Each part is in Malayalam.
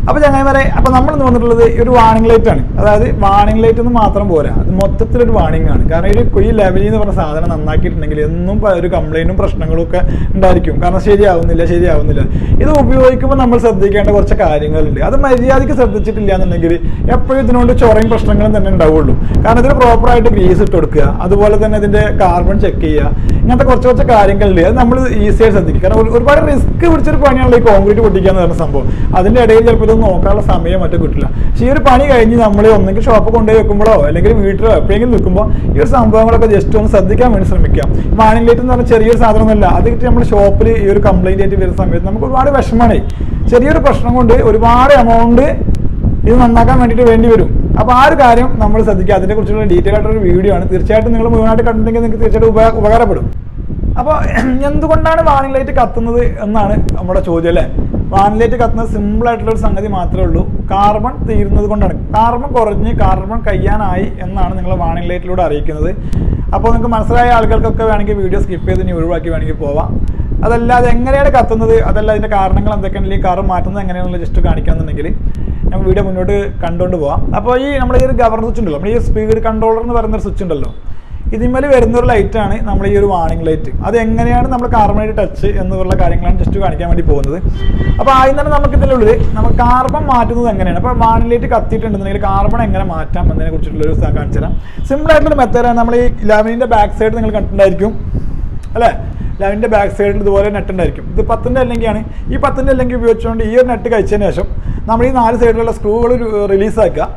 അപ്പോൾ ചങ്ങായിമാരെ അപ്പോൾ നമ്മൾ ഇന്ന് വന്നിട്ടുള്ളത് ഈ ഒരു വാണിംഗ് ലൈറ്റ് ആണ് അതായത് വാണിംഗ് ലൈറ്റ് ഒന്നും മാത്രം പോരാ അത് മൊത്തത്തിലൊരു വാണിംഗ് ആണ് കാരണം ഈ ഒരു ഈ ലെവലിൽ എന്ന് പറഞ്ഞ സാധനം നന്നാക്കിയിട്ടുണ്ടെങ്കിൽ എന്നും പ- ഒരു കംപ്ലൈൻറ്റും പ്രശ്നങ്ങളും ഒക്കെ ഉണ്ടായിരിക്കും കാരണം ശരിയാവുന്നില്ല ശരിയാവുന്നില്ല ഇത് ഉപയോഗിക്കുമ്പോൾ നമ്മൾ ശ്രദ്ധിക്കേണ്ട കുറച്ച് കാര്യങ്ങളുണ്ട് അത് മര്യാദയ്ക്ക് ശ്രദ്ധിച്ചിട്ടില്ല എന്നുണ്ടെങ്കിൽ എപ്പോഴും ഇതിനോട് ചൊറയും പ്രശ്നങ്ങളും തന്നെ ഉണ്ടാവുള്ളൂ കാരണം ഇതിന് പ്രോപ്പറായിട്ട് ഗ്രീസ് ഇട്ട് കൊടുക്കുക അതുപോലെ തന്നെ ഇതിന്റെ കാർബൺ ചെക്ക് ചെയ്യുക ഇങ്ങനത്തെ കുറച്ച് കുറച്ച് കാര്യങ്ങളുണ്ട് അത് നമ്മൾ ഈസിയായി ശ്രദ്ധിക്കുക കാരണം ഒരു- ഒരുപാട് റിസ്ക് പിടിച്ചൊരു പണിയാണല്ലോ ഈ കോൺക്രീറ്റ് പൊട്ടിക്കുക എന്ന് പറയുന്ന സംഭവം അതിന്റെ ഇടയിൽ ചിലപ്പോൾ ഇത് നോക്കാനുള്ള സമയം മറ്റും കിട്ടില്ല പക്ഷേ ഈ ഒരു പണി കഴിഞ്ഞ് നമ്മൾ ഒന്നെങ്കിൽ ഷോപ്പ് കൊണ്ടുപോയി വെക്കുമ്പോഴോ അല്ലെങ്കിൽ വീട്ടിലോ എപ്പോഴെങ്കിലും നിൽക്കുമ്പോൾ ഈ ഒരു സംഭവങ്ങളൊക്കെ ജസ്റ്റ് ഒന്ന് ശ്രദ്ധിക്കാൻ വേണ്ടി ശ്രമിക്കാം വാണിംഗ് ലൈറ്റ് എന്ന് പറഞ്ഞാൽ ചെറിയൊരു സാധനമൊന്നുമല്ല അത് കിട്ടി നമ്മൾ ഷോപ്പിൽ ഈ ഒരു കംപ്ലൈന്റ് ആയിട്ട് വരുന്ന സമയത്ത് നമുക്ക് ഒരുപാട് വിഷമമാണ് ചെറിയൊരു പ്രശ്നം കൊണ്ട് ഒരുപാട് എമൗണ്ട് ഇത് നന്നാക്കാൻ വേണ്ടിയിട്ട് വേണ്ടി വരും അപ്പോൾ ആ ഒരു കാര്യം നമ്മൾ ശ്രദ്ധിക്കുക അതിനെ കുറിച്ചുള്ള ഡീറ്റെയിൽ ആയിട്ടൊരു വീഡിയോ ആണ് തീർച്ചയായിട്ടും നിങ്ങൾ മുഴുവനായിട്ട് കണ്ടിട്ടുണ്ടെങ്കിൽ നിങ്ങൾക്ക് തീർച്ചയായിട്ടും ഉപ ഉപകാരപ്പെടും അപ്പോൾ എന്തുകൊണ്ടാണ് വാണിംഗ് ലൈറ്റ് കത്തുന്നത് എന്നാണ് നമ്മുടെ ചോദ്യം അല്ലേ വാണിംഗ് ലൈറ്റ് കത്തുന്നത് സിമ്പിൾ ആയിട്ടുള്ള ഒരു സംഗതി മാത്രമേ ഉള്ളൂ കാർബൺ തീരുന്നത് കൊണ്ടാണ് കാർബൺ കുറഞ്ഞ് കാർബൺ കഴിയാനായി എന്നാണ് നിങ്ങൾ വാണിംഗ് ലൈറ്റിലൂടെ അറിയിക്കുന്നത് അപ്പോൾ നിങ്ങൾക്ക് മനസ്സിലായ ആളുകൾക്കൊക്കെ വേണമെങ്കിൽ വീഡിയോ സ്കിപ്പ് ചെയ്ത് ഇനി ഒഴിവാക്കി വേണമെങ്കിൽ പോവാം അതല്ല അത് എങ്ങനെയാണ് കത്തുന്നത് അതല്ല അതിന്റെ കാരണങ്ങൾ എന്തൊക്കെയാണ് അല്ലെങ്കിൽ കാർ മാറ്റുന്നത് എങ്ങനെയാണെന്നുള്ള ജസ്റ്റ് കാണിക്കാന്നുണ്ടെങ്കിൽ നമുക്ക് വീഡിയോ മുന്നോട്ട് കണ്ടുകൊണ്ട് പോവാം അപ്പോൾ ഈ നമ്മുടെ ഈ ഒരു ഗവർണർ സ്വിച്ച് ഉണ്ടല്ലോ നമ്മുടെ ഈ സ്പീഡ് കൺട്രോളർ എന്ന് പറയുന്ന ഒരു സ്വിച്ച് ഉണ്ടല്ലോ ഇതിന്മേൽ വരുന്ന ഒരു ലൈറ്റ് ആണ് നമ്മൾ ഈ ഒരു വാണിംഗ് ലൈറ്റ് അത് എങ്ങനെയാണ് നമ്മൾ കാർബണായിട്ട് ടച്ച് എന്നുള്ള കാര്യങ്ങളാണ് ജസ്റ്റ് കാണിക്കാൻ വേണ്ടി പോകുന്നത് അപ്പോൾ ആദ്യം തന്നെ നമുക്ക് ഇതിലുള്ളത് നമുക്ക് കാർബൺ മാറ്റുന്നത് എങ്ങനെയാണ് അപ്പോൾ വാണിംഗ് ലൈറ്റ് കത്തിയിട്ടുണ്ടെന്നുണ്ടെങ്കിൽ കാർബൺ എങ്ങനെ മാറ്റാം എന്നതിനെ കുറിച്ചിട്ടുള്ള ഒരു കാണിച്ചു തരാം സിമ്പിൾ ആയിട്ടുള്ള മെത്തേഡാണ് നമ്മൾ ഈ ലാമിനിന്റെ ബാക്ക് സൈഡ് നിങ്ങൾ കണ്ടിട്ടുണ്ടായിരിക്കും അല്ലേ ലൈനിൻ്റെ ബാക്ക് സൈഡിൽ ഇതുപോലെ നെറ്റ് ഉണ്ടായിരിക്കും ഇത് പത്തിൻ്റെ അല്ലെങ്കിലാണ് ഈ പത്തിൻ്റെ അല്ലെങ്കിൽ ഉപയോഗിച്ചുകൊണ്ട് ഈ ഒരു നെറ്റ് കഴിച്ചതിന് ശേഷം നമ്മൾ ഈ നാല് സൈഡിലുള്ള സ്ക്രൂകൾ റിലീസാക്കുക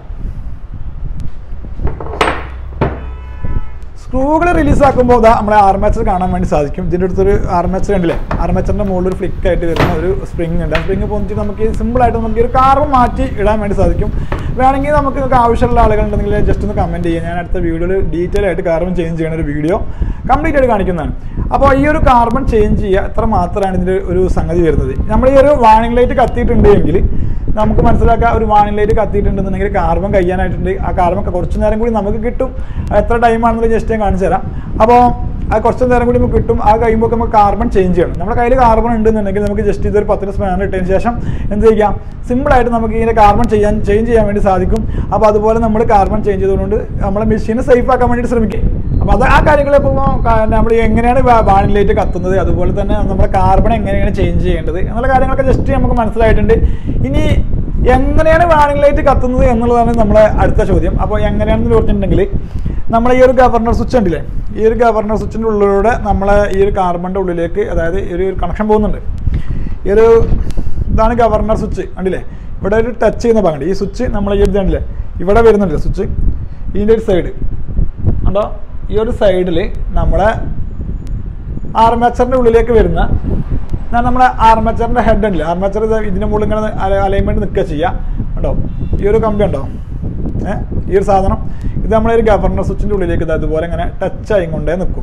സ്ക്രൂകൾ റിലീസാക്കുമ്പോൾ ഇതാ നമ്മളെ ആർമേച്ചർ കാണാൻ വേണ്ടി സാധിക്കും ഇതിൻ്റെ അടുത്തൊരു ആർമേച്ചർ ഉണ്ടല്ലേ ആർമേച്ചറിൻ്റെ മുകളിൽ ഒരു ഫ്ലിക്ക് ആയിട്ട് വരുന്ന ഒരു സ്പ്രിങ് ഉണ്ട് ആ സ്പ്രിങ് പൊന്നിട്ട് നമുക്ക് സിമ്പിളായിട്ട് നമുക്ക് ഈ ഒരു കാർബൺ മാറ്റി ഇടാൻ വേണ്ടി സാധിക്കും വേണമെങ്കിൽ നമുക്ക് നിങ്ങൾക്ക് ആവശ്യമുള്ള ആളുകളുണ്ടെങ്കിൽ ജസ്റ്റ് ഒന്ന് കമൻറ്റ് ചെയ്യുക ഞാൻ അടുത്ത വീഡിയോയിൽ ഡീറ്റെയിൽ ആയിട്ട് കാർബൺ ചേഞ്ച് ചെയ്യുന്ന ഒരു വീഡിയോ കംപ്ലീറ്റ് ആയിട്ട് കാണിക്കുന്നതാണ് അപ്പോൾ ഈ ഒരു കാർബൺ ചേഞ്ച് ചെയ്യുക എത്ര മാത്രമാണ് ഇതിൻ്റെ ഒരു സംഗതി വരുന്നത് നമ്മൾ ഈ ഒരു വാണിംഗ് ലൈറ്റ് കത്തിയിട്ടുണ്ട് എങ്കിൽ നമുക്ക് മനസ്സിലാക്കാം ഒരു വാണിംഗ് ലൈറ്റ് കത്തിയിട്ടുണ്ടെന്നുണ്ടെങ്കിൽ കാർബൺ കഴിയാനായിട്ടുണ്ട് ആ കാർബൺ കുറച്ച് നേരം കൂടി നമുക്ക് കിട്ടും അത് എത്ര ടൈം ആണെന്നുള്ളത് ജസ്റ്റ് ഞാൻ കാണിച്ചു തരാം അപ്പോൾ ആ കുറച്ച് നേരം കൂടി നമുക്ക് കിട്ടും ആ കഴിയുമ്പോൾ നമുക്ക് കാർബൺ ചേഞ്ച് ചെയ്യണം നമ്മുടെ കയ്യിൽ കാർബൺ ഉണ്ടെന്നുണ്ടെങ്കിൽ നമുക്ക് ജസ്റ്റ് ഇതൊരു പത്തിന് സ്പാനർ ഇട്ടതിന് ശേഷം എന്ത് ചെയ്യാം സിമ്പിളായിട്ട് നമുക്ക് ഇതിൻ്റെ കാർബൺ ചെയ്യാൻ ചേഞ്ച് ചെയ്യാൻ വേണ്ടി സാധിക്കും അപ്പോൾ അതുപോലെ നമ്മൾ കാർബൺ ചേഞ്ച് ചെയ്തുകൊണ്ട് നമ്മളെ മെഷീനെ സേഫ് ആക്കാൻ വേണ്ടിയിട്ട് ശ്രമിക്കും അപ്പോൾ അത് ആ കാര്യങ്ങൾ ഇപ്പോൾ നമ്മൾ എങ്ങനെയാണ് വാണിംഗ് ലൈറ്റ് കത്തുന്നത് അതുപോലെ തന്നെ നമ്മുടെ കാർബൺ എങ്ങനെയാണ് ചേഞ്ച് ചെയ്യേണ്ടത് എന്നുള്ള കാര്യങ്ങളൊക്കെ ജസ്റ്റ് നമുക്ക് മനസ്സിലായിട്ടുണ്ട് ഇനി എങ്ങനെയാണ് വാണിംഗ് ലൈറ്റ് കത്തുന്നത് എന്നുള്ളതാണ് നമ്മുടെ അടുത്ത ചോദ്യം അപ്പോൾ എങ്ങനെയാണെന്ന് ചോദിച്ചിട്ടുണ്ടെങ്കിൽ നമ്മളെ ഈ ഒരു ഗവർണർ സ്വിച്ച് ഉണ്ടല്ലേ ഈ ഒരു ഗവർണർ സ്വിച്ചിൻ്റെ ഉള്ളിലൂടെ നമ്മളെ ഈ ഒരു കാർബണിൻ്റെ ഉള്ളിലേക്ക് അതായത് ഈ ഒരു കണക്ഷൻ പോകുന്നുണ്ട് ഈ ഒരു ഇതാണ് ഗവർണർ സ്വിച്ച് കണ്ടില്ലേ ഇവിടെ ഒരു ടച്ച് ചെയ്യുന്ന ഭാഗമുണ്ട് ഈ സ്വിച്ച് നമ്മൾ ഈ ഒരു കണ്ടില്ലേ ഇവിടെ വരുന്നുണ്ട് സ്വിച്ച് ഇതിൻ്റെ ഒരു സൈഡ് കണ്ടോ ഈ ഒരു സൈഡിൽ നമ്മുടെ ആർമേച്ചറിൻ്റെ ഉള്ളിലേക്ക് വരുന്ന ഞാൻ നമ്മുടെ ആർമേച്ചറിൻ്റെ ഹെഡ് ഉണ്ടല്ലേ ആർമേച്ചർ ഇതിൻ്റെ മുകളിൽ ഇങ്ങനെ അലൈൻമെൻറ്റ് നിൽക്കുക ചെയ്യുക കേട്ടോ ഈ ഒരു കമ്പി ഉണ്ടോ ഏഹ് ഈ ഒരു സാധനം ഇത് നമ്മളെ ഒരു ഗവർണർ സ്വിച്ചിൻ്റെ ഉള്ളിലേക്ക് ഇത് അതുപോലെ ഇങ്ങനെ ടച്ച് ആയി കൊണ്ടേ നിൽക്കും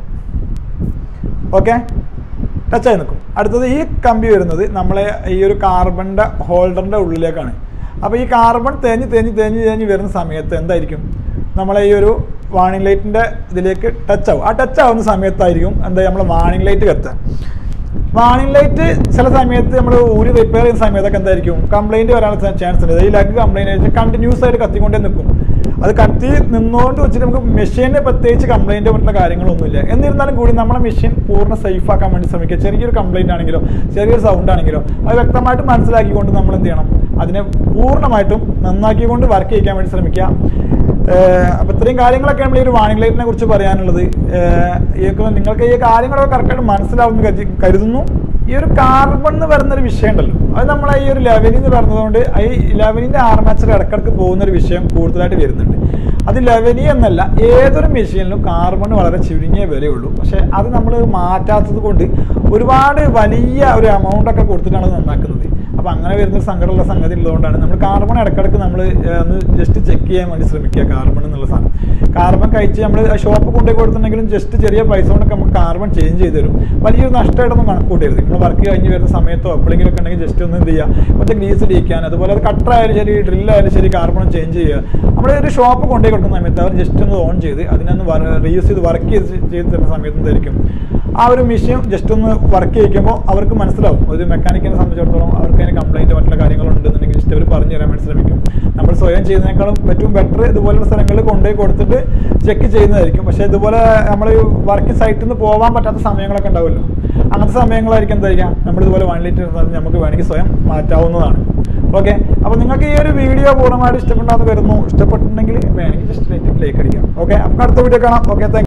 ഓക്കെ ടച്ച് ആയി നിൽക്കും അടുത്തത് ഈ കമ്പി വരുന്നത് നമ്മളെ ഈ ഒരു കാർബണിൻ്റെ ഹോൾഡറിൻ്റെ ഉള്ളിലേക്കാണ് അപ്പോൾ ഈ കാർബൺ തേഞ്ഞ് തേഞ്ഞ് തേഞ്ഞ് തേഞ്ഞ് വരുന്ന സമയത്ത് എന്തായിരിക്കും നമ്മളെ ഈ ഒരു വാണിംഗ് ലൈറ്റിൻ്റെ ഇതിലേക്ക് ടച്ച് ആവും ആ ടച്ച് ആവുന്ന സമയത്തായിരിക്കും എന്താ നമ്മൾ വാണിംഗ് ലൈറ്റ് കത്തുക വാണിംഗ് ലൈറ്റ് ചില സമയത്ത് നമ്മൾ ഊരി റിപ്പയർ ചെയ്യുന്ന സമയത്തൊക്കെ എന്തായിരിക്കും കംപ്ലൈൻറ്റ് വരാനുള്ള ചാൻസ് ഉണ്ട് ഈ ലഗ് കംപ്ലൈൻറ്റ് ആയിട്ട് കണ്ടിന്യൂസ് ആയിട്ട് കത്തിക്കൊണ്ടേ നിൽക്കും അത് കത്തി നിന്നുകൊണ്ട് വെച്ചിട്ട് നമുക്ക് മെഷീനെ പ്രത്യേകിച്ച് കംപ്ലൈൻറ്റ് പറ്റുന്ന കാര്യങ്ങളൊന്നുമില്ല എന്നിരുന്നാലും കൂടി നമ്മുടെ മെഷീൻ പൂർണ്ണ സേഫ് ആക്കാൻ വേണ്ടി ശ്രമിക്കുക ചെറിയൊരു കംപ്ലൈൻറ്റ് ആണെങ്കിലോ ചെറിയൊരു സൗണ്ട് ആണെങ്കിലോ അത് വ്യക്തമായിട്ട് മനസ്സിലാക്കിക്കൊണ്ട് നമ്മൾ എന്ത് ചെയ്യണം അതിനെ പൂർണ്ണമായിട്ടും നന്നാക്കിക്കൊണ്ട് വർക്ക് ചെയ്യിക്കാൻ വേണ്ടി ശ്രമിക്കുക അപ്പോൾ ഇത്രയും കാര്യങ്ങളൊക്കെ നമ്മൾ ഈ ഒരു വാണിംഗ് ലൈറ്റിനെ കുറിച്ച് പറയാനുള്ളത് ഏഹ് ഈ ഒക്കെ നിങ്ങൾക്ക് ഈ കാര്യങ്ങളൊക്കെ കറക്റ്റായിട്ട് മനസ്സിലാവുമെന്ന് കരുതി- കരുതുന്നു ഈ ഒരു കാർബൺ എന്ന് പറയുന്ന ഒരു വിഷയം ഉണ്ടല്ലോ അത് നമ്മളെ ഈ ഒരു ലെവലിൽ എന്ന് പറഞ്ഞതുകൊണ്ട് ഈ ലെവലിന്റെ ആർമേച്ചർ ഇടക്കിടക്ക് പോകുന്ന ഒരു വിഷയം കൂടുതലായിട്ട് വരുന്നുണ്ട് അത് ലെവലി എന്നല്ല ഏതൊരു മെഷീനിലും കാർബൺ വളരെ ചുരുങ്ങിയ വിലയുള്ളൂ പക്ഷേ അത് നമ്മൾ മാറ്റാത്തത് കൊണ്ട് ഒരുപാട് വലിയ ഒരു എമൗണ്ട് ഒക്കെ കൊടുത്തിട്ടാണ് അത് നന്നാക്കുന്നത് അപ്പോൾ അങ്ങനെ വരുന്ന ഒരു സങ്കടമുള്ള സംഗതി ഉള്ളതുകൊണ്ടാണ് നമ്മൾ കാർബൺ ഇടക്കിടക്ക് നമ്മൾ ഒന്ന് ജസ്റ്റ് ചെക്ക് ചെയ്യാൻ വേണ്ടി ശ്രമിക്കുക കാർബൺ എന്നുള്ള സാധനം കാർബൺ കഴിച്ച് നമ്മൾ ഷോപ്പ് കൊണ്ടുപോയി കൊടുത്തിട്ടുണ്ടെങ്കിലും ജസ്റ്റ് ചെറിയ പൈസ കൊണ്ടൊക്കെ നമുക്ക് കാർബൺ ചേഞ്ച് ചെയ്ത് തരും വലിയൊരു നഷ്ടമായിട്ടൊന്നും കണക്കൂട്ടരുത് നമ്മൾ വർക്ക് കഴിഞ്ഞ് വരുന്ന സമയത്തോ എപ്പോഴെങ്കിലും ഒക്കെ ഉണ്ടെങ്കിൽ ജസ്റ്റ് ഒന്ന് എന്ത് ചെയ്യുക കുറച്ച് ഗ്രീസ് ഇടിക്കാൻ അതുപോലെ അത് കട്ടർ ആയാലും ശരി ഡ്രില്ലായാലും ശരി കാർബൺ ചേഞ്ച് ചെയ്യുക നമ്മൾ ഒരു ഷോപ്പ് കൊണ്ടുപോയി കൊടുക്കുന്ന സമയത്ത് അവർ ജസ്റ്റ് ഒന്ന് ഓൺ ചെയ്ത് അതിനൊന്ന് റീയൂസ് ചെയ്ത് വർക്ക് ചെയ്ത് ചെയ്ത് തരുന്ന സമയത്ത് എന്തായിരിക്കും ആ ഒരു മെഷീൻ ജസ്റ്റ് ഒന്ന് വർക്ക് ചെയ്യിക്കുമ്പോൾ അവർക്ക് മനസ്സിലാവും ഒരു മെക്കാനിക്കിനെ സംബന്ധിച്ചിടത്തോളം അവർക്ക് അതിന് കംപ്ലൈൻറ്റ് മറ്റുള്ള കാര്യങ്ങളുണ്ടെന്നുണ്ടെങ്കിൽ ജസ്റ്റ് അവർ പറഞ്ഞു പറഞ്ഞു തരാൻ വേണ്ടി ശ്രമിക്കും നമ്മൾ സ്വയം ചെയ്യുന്നതിനേക്കാളും ഏറ്റവും ബെറ്റർ ഇതുപോലുള്ള സ്ഥലങ്ങളിൽ കൊണ്ടുപോയി കൊടുത്തിട്ട് ചെക്ക് ചെയ്യുന്നതായിരിക്കും പക്ഷേ ഇതുപോലെ നമ്മൾ വർക്ക് സൈറ്റിൽ നിന്ന് പോകാൻ പറ്റാത്ത സമയങ്ങളൊക്കെ ഉണ്ടാവുമല്ലോ അങ്ങനത്തെ സമയങ്ങളായിരിക്കും എന്താ ചെയ്യുക നമ്മൾ ഇതുപോലെ വൺ ലിറ്റർ നമുക്ക് വേണമെങ്കിൽ സ്വയം മാറ്റാവുന്നതാണ് ഓക്കെ അപ്പോൾ നിങ്ങൾക്ക് ഈ ഒരു വീഡിയോ പൂർണ്ണമായിട്ട് ഇഷ്ടപ്പെട്ടാന്ന് വരുന്നു ഇഷ്ടപ്പെട്ടിട്ടുണ്ടെങ്കിൽ വേണമെങ്കിൽ ജസ്റ്റ് ലൈക്ക് അടിക്കാം ഓക്കെ നമുക്ക് അടുത്ത വീഡിയോ കാണാം ഓക്കെ താങ്ക്